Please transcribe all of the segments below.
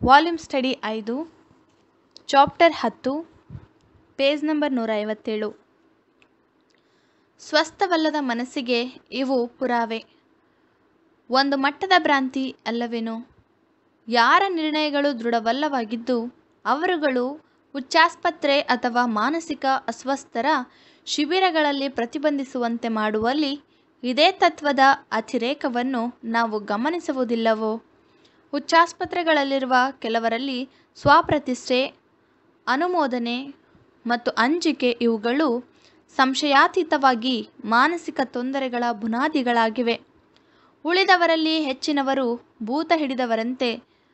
volume study ಐದು chapter ಹತ್ತು page number ನೂರ ಐವತ್ತೇಳು ಸ್ವಸ್ಥವಲ್ಲದ ಮನಸ್ಸಿಗೆ ಇವು ಪುರಾವೆ ಒಂದು ಮಟ್ಟದ ಭ್ರಾಂತಿ ಅಲ್ಲವೇನೋ ಯಾರ ನಿರ್ಣಯಗಳು ದೃಢವಲ್ಲವಾಗಿದ್ದು ಅವರುಗಳು ಹುಚ್ಚಾಸ್ಪತ್ರೆ ಅಥವಾ ಮಾನಸಿಕ ಅಸ್ವಸ್ಥರ ಶಿಬಿರಗಳಲ್ಲಿ ಪ್ರತಿಬಂಧಿಸುವಂತೆ ಮಾಡುವಲ್ಲಿ ಇದೇ ತತ್ವದ ಅತಿರೇಕವನ್ನು ನಾವು ಗಮನಿಸುವುದಿಲ್ಲವೋ ಹುಚ್ಚಾಸ್ಪತ್ರೆಗಳಲ್ಲಿರುವ ಕೆಲವರಲ್ಲಿ ಸ್ವಪ್ರತಿಷ್ಠೆ ಅನುಮೋದನೆ ಮತ್ತು ಅಂಜಿಕೆ ಇವುಗಳು ಸಂಶಯಾತೀತವಾಗಿ ಮಾನಸಿಕ ತೊಂದರೆಗಳ ಬುನಾದಿಗಳಾಗಿವೆ ಉಳಿದವರಲ್ಲಿ ಹೆಚ್ಚಿನವರು ಭೂತ ಹಿಡಿದವರಂತೆ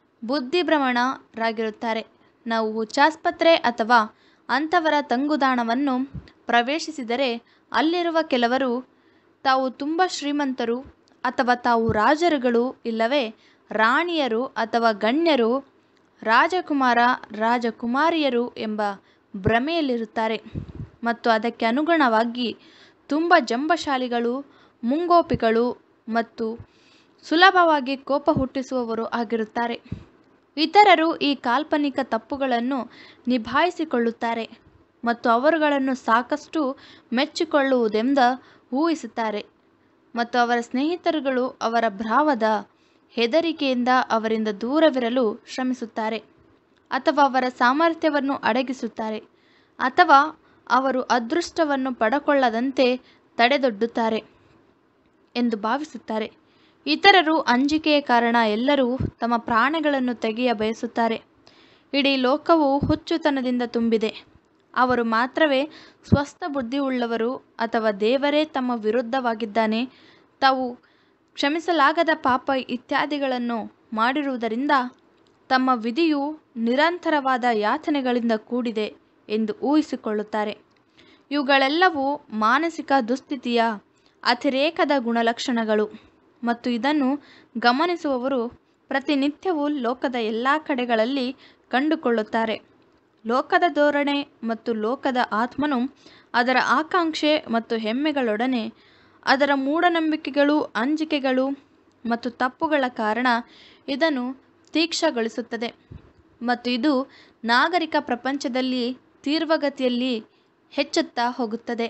ಬುದ್ಧಿಭ್ರಮಣರಾಗಿರುತ್ತಾರೆ ನಾವು ಹುಚ್ಚಾಸ್ಪತ್ರೆ ಅಥವಾ ಅಂಥವರ ತಂಗುದಾಣವನ್ನು ಪ್ರವೇಶಿಸಿದರೆ ಅಲ್ಲಿರುವ ಕೆಲವರು ತಾವು ತುಂಬ ಶ್ರೀಮಂತರು ಅಥವಾ ತಾವು ರಾಜರುಗಳು ಇಲ್ಲವೇ ರಾಣಿಯರು ಅಥವಾ ಗಣ್ಯರು ರಾಜಕುಮಾರ ರಾಜಕುಮಾರಿಯರು ಎಂಬ ಭ್ರಮೆಯಲ್ಲಿರುತ್ತಾರೆ ಮತ್ತು ಅದಕ್ಕೆ ಅನುಗುಣವಾಗಿ ತುಂಬ ಜಂಬಶಾಲಿಗಳು ಮುಂಗೋಪಿಗಳು ಮತ್ತು ಸುಲಭವಾಗಿ ಕೋಪ ಹುಟ್ಟಿಸುವವರು ಆಗಿರುತ್ತಾರೆ ಇತರರು ಈ ಕಾಲ್ಪನಿಕ ತಪ್ಪುಗಳನ್ನು ನಿಭಾಯಿಸಿಕೊಳ್ಳುತ್ತಾರೆ ಮತ್ತು ಅವರುಗಳನ್ನು ಸಾಕಷ್ಟು ಮೆಚ್ಚಿಕೊಳ್ಳುವುದೆಂದು ಊಹಿಸುತ್ತಾರೆ ಮತ್ತು ಅವರ ಸ್ನೇಹಿತರುಗಳು ಅವರ ಭಾವದ ಹೆದರಿಕೆಯಿಂದ ಅವರಿಂದ ದೂರವಿರಲು ಶ್ರಮಿಸುತ್ತಾರೆ ಅಥವಾ ಅವರ ಸಾಮರ್ಥ್ಯವನ್ನು ಅಡಗಿಸುತ್ತಾರೆ ಅಥವಾ ಅವರು ಅದೃಷ್ಟವನ್ನು ಪಡಕೊಳ್ಳದಂತೆ ತಡೆದೊಡ್ಡುತ್ತಾರೆ ಎಂದು ಭಾವಿಸುತ್ತಾರೆ ಇತರರು ಅಂಜಿಕೆಯ ಕಾರಣ ಎಲ್ಲರೂ ತಮ್ಮ ಪ್ರಾಣಗಳನ್ನು ತೆಗೆಯ ಬಯಸುತ್ತಾರೆ ಇಡೀ ಲೋಕವು ಹುಚ್ಚುತನದಿಂದ ತುಂಬಿದೆ ಅವರು ಮಾತ್ರವೇ ಸ್ವಸ್ಥ ಬುದ್ಧಿಯುಳ್ಳವರು ಅಥವಾ ದೇವರೇ ತಮ್ಮ ವಿರುದ್ಧವಾಗಿದ್ದಾನೆ ತಾವು ಕ್ಷಮಿಸಲಾಗದ ಪಾಪ ಇತ್ಯಾದಿಗಳನ್ನು ಮಾಡಿರುವುದರಿಂದ ತಮ್ಮ ವಿಧಿಯು ನಿರಂತರವಾದ ಯಾತನೆಗಳಿಂದ ಕೂಡಿದೆ ಎಂದು ಊಹಿಸಿಕೊಳ್ಳುತ್ತಾರೆ ಇವುಗಳೆಲ್ಲವೂ ಮಾನಸಿಕ ದುಸ್ಥಿತಿಯ ಅತಿರೇಕದ ಗುಣಲಕ್ಷಣಗಳು ಮತ್ತು ಇದನ್ನು ಗಮನಿಸುವವರು ಪ್ರತಿನಿತ್ಯವೂ ಲೋಕದ ಎಲ್ಲ ಕಡೆಗಳಲ್ಲಿ ಕಂಡುಕೊಳ್ಳುತ್ತಾರೆ ಲೋಕದ ಧೋರಣೆ ಮತ್ತು ಲೋಕದ ಆತ್ಮನು ಅದರ ಆಕಾಂಕ್ಷೆ ಮತ್ತು ಹೆಮ್ಮೆಗಳೊಡನೆ ಅದರ ಮೂಢನಂಬಿಕೆಗಳು ಅಂಜಿಕೆಗಳು ಮತ್ತು ತಪ್ಪುಗಳ ಕಾರಣ ಇದನ್ನು ತೀಕ್ಷ್ಣಗೊಳಿಸುತ್ತದೆ ಮತ್ತು ಇದು ನಾಗರಿಕ ಪ್ರಪಂಚದಲ್ಲಿ ತೀವ್ರಗತಿಯಲ್ಲಿ ಹೆಚ್ಚುತ್ತಾ ಹೋಗುತ್ತದೆ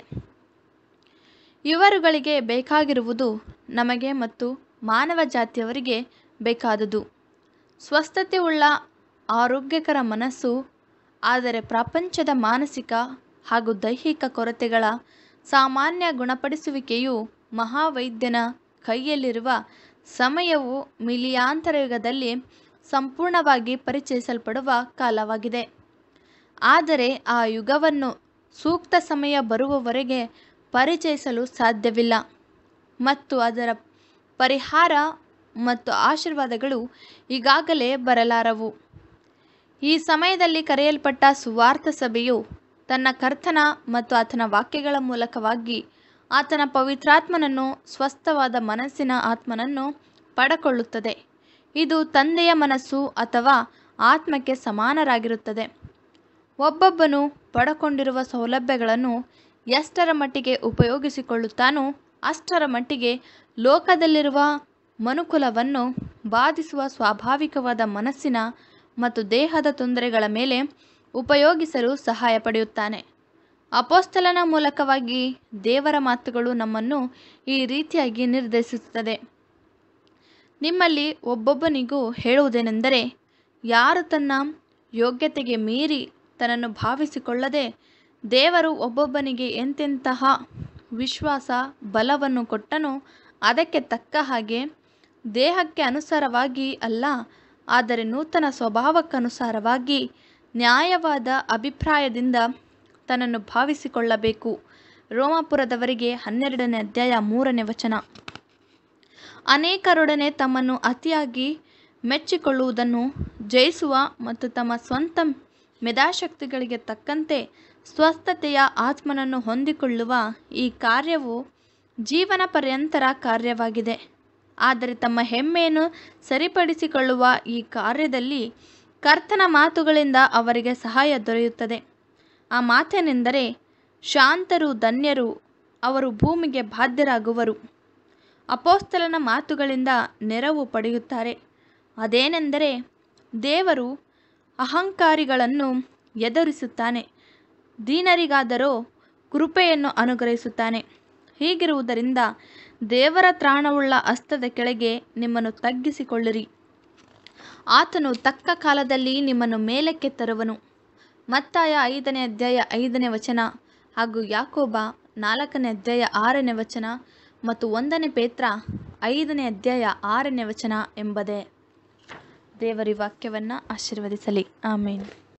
ಇವರುಗಳಿಗೆ ಬೇಕಾಗಿರುವುದು ನಮಗೆ ಮತ್ತು ಮಾನವ ಜಾತಿಯವರಿಗೆ ಬೇಕಾದುದು ಸ್ವಸ್ಥತೆಯುಳ್ಳ ಆರೋಗ್ಯಕರ ಮನಸ್ಸು ಆದರೆ ಪ್ರಪಂಚದ ಮಾನಸಿಕ ಹಾಗೂ ದೈಹಿಕ ಕೊರತೆಗಳ ಸಾಮಾನ್ಯ ಗುಣಪಡಿಸುವಿಕೆಯು ಮಹಾವೈದ್ಯನ ಕೈಯಲ್ಲಿರುವ ಸಮಯವು ಮಿಲಿಯಾಂತರ ಯುಗದಲ್ಲಿ ಸಂಪೂರ್ಣವಾಗಿ ಪರಿಚಯಿಸಲ್ಪಡುವ ಕಾಲವಾಗಿದೆ ಆದರೆ ಆ ಯುಗವನ್ನು ಸೂಕ್ತ ಸಮಯ ಬರುವವರೆಗೆ ಪರಿಚಯಿಸಲು ಸಾಧ್ಯವಿಲ್ಲ ಮತ್ತು ಅದರ ಪರಿಹಾರ ಮತ್ತು ಆಶೀರ್ವಾದಗಳು ಈಗಾಗಲೇ ಬರಲಾರವು ಈ ಸಮಯದಲ್ಲಿ ಕರೆಯಲ್ಪಟ್ಟ ಸುವಾರ್ಥ ಸಭೆಯು ತನ್ನ ಕರ್ತನ ಮತ್ತು ಆತನ ವಾಕ್ಯಗಳ ಮೂಲಕವಾಗಿ ಆತನ ಪವಿತ್ರಾತ್ಮನನ್ನು ಸ್ವಸ್ಥವಾದ ಮನಸ್ಸಿನ ಆತ್ಮನನ್ನು ಪಡಕೊಳ್ಳುತ್ತದೆ ಇದು ತಂದೆಯ ಮನಸ್ಸು ಅಥವಾ ಆತ್ಮಕ್ಕೆ ಸಮಾನರಾಗಿರುತ್ತದೆ ಒಬ್ಬೊಬ್ಬನು ಪಡಕೊಂಡಿರುವ ಸೌಲಭ್ಯಗಳನ್ನು ಎಷ್ಟರ ಮಟ್ಟಿಗೆ ಉಪಯೋಗಿಸಿಕೊಳ್ಳುತ್ತಾನೋ ಅಷ್ಟರ ಮಟ್ಟಿಗೆ ಲೋಕದಲ್ಲಿರುವ ಮನುಕುಲವನ್ನು ಬಾಧಿಸುವ ಸ್ವಾಭಾವಿಕವಾದ ಮನಸ್ಸಿನ ಮತ್ತು ದೇಹದ ತೊಂದರೆಗಳ ಮೇಲೆ ಉಪಯೋಗಿಸಲು ಸಹಾಯ ಪಡೆಯುತ್ತಾನೆ ಅಪೋಸ್ತಲನ ಮೂಲಕವಾಗಿ ದೇವರ ಮಾತುಗಳು ನಮ್ಮನ್ನು ಈ ರೀತಿಯಾಗಿ ನಿರ್ದೇಶಿಸುತ್ತದೆ ನಿಮ್ಮಲ್ಲಿ ಒಬ್ಬೊಬ್ಬನಿಗೂ ಹೇಳುವುದೇನೆಂದರೆ ಯಾರು ತನ್ನ ಯೋಗ್ಯತೆಗೆ ಮೀರಿ ತನ್ನನ್ನು ಭಾವಿಸಿಕೊಳ್ಳದೆ ದೇವರು ಒಬ್ಬೊಬ್ಬನಿಗೆ ಎಂತೆಂತಹ ವಿಶ್ವಾಸ ಬಲವನ್ನು ಕೊಟ್ಟನೋ ಅದಕ್ಕೆ ತಕ್ಕ ಹಾಗೆ ದೇಹಕ್ಕೆ ಅನುಸಾರವಾಗಿ ಅಲ್ಲ ಆದರೆ ನೂತನ ಸ್ವಭಾವಕ್ಕನುಸಾರವಾಗಿ ನ್ಯಾಯವಾದ ಅಭಿಪ್ರಾಯದಿಂದ ತನ್ನನ್ನು ಭಾವಿಸಿಕೊಳ್ಳಬೇಕು ರೋಮಾಪುರದವರಿಗೆ ಹನ್ನೆರಡನೇ ಅಧ್ಯಾಯ ಮೂರನೇ ವಚನ ಅನೇಕರೊಡನೆ ತಮ್ಮನ್ನು ಅತಿಯಾಗಿ ಮೆಚ್ಚಿಕೊಳ್ಳುವುದನ್ನು ಜಯಿಸುವ ಮತ್ತು ತಮ್ಮ ಸ್ವಂತ ಮೇಧಾಶಕ್ತಿಗಳಿಗೆ ತಕ್ಕಂತೆ ಸ್ವಸ್ಥತೆಯ ಆತ್ಮನನ್ನು ಹೊಂದಿಕೊಳ್ಳುವ ಈ ಕಾರ್ಯವು ಜೀವನ ಪರ್ಯಂತರ ಕಾರ್ಯವಾಗಿದೆ ಆದರೆ ತಮ್ಮ ಹೆಮ್ಮೆಯನ್ನು ಸರಿಪಡಿಸಿಕೊಳ್ಳುವ ಈ ಕಾರ್ಯದಲ್ಲಿ ಕರ್ತನ ಮಾತುಗಳಿಂದ ಅವರಿಗೆ ಸಹಾಯ ದೊರೆಯುತ್ತದೆ ಆ ಮಾತೇನೆಂದರೆ ಶಾಂತರು ಧನ್ಯರು ಅವರು ಭೂಮಿಗೆ ಬಾಧ್ಯರಾಗುವರು ಅಪೋಸ್ತಲನ ಮಾತುಗಳಿಂದ ನೆರವು ಪಡೆಯುತ್ತಾರೆ ಅದೇನೆಂದರೆ ದೇವರು ಅಹಂಕಾರಿಗಳನ್ನು ಎದುರಿಸುತ್ತಾನೆ ದೀನರಿಗಾದರೋ ಕೃಪೆಯನ್ನು ಅನುಗ್ರಹಿಸುತ್ತಾನೆ ಹೀಗಿರುವುದರಿಂದ ದೇವರ ತ್ರಾಣವುಳ್ಳ ಹಸ್ತದ ಕೆಳಗೆ ನಿಮ್ಮನ್ನು ತಗ್ಗಿಸಿಕೊಳ್ಳಿರಿ ಆತನು ತಕ್ಕ ಕಾಲದಲ್ಲಿ ನಿಮ್ಮನ್ನು ಮೇಲಕ್ಕೆ ತರುವನು ಮತ್ತಾಯ ಐದನೇ ಅಧ್ಯಾಯ ಐದನೇ ವಚನ ಹಾಗೂ ಯಾಕೋಬ ನಾಲ್ಕನೇ ಅಧ್ಯಾಯ ಆರನೇ ವಚನ ಮತ್ತು ಒಂದನೇ ಪೇತ್ರ ಐದನೇ ಅಧ್ಯಾಯ ಆರನೇ ವಚನ ಎಂಬುದೇ ದೇವರಿ ವಾಕ್ಯವನ್ನು ಆಶೀರ್ವದಿಸಲಿ ಆಮೇನ್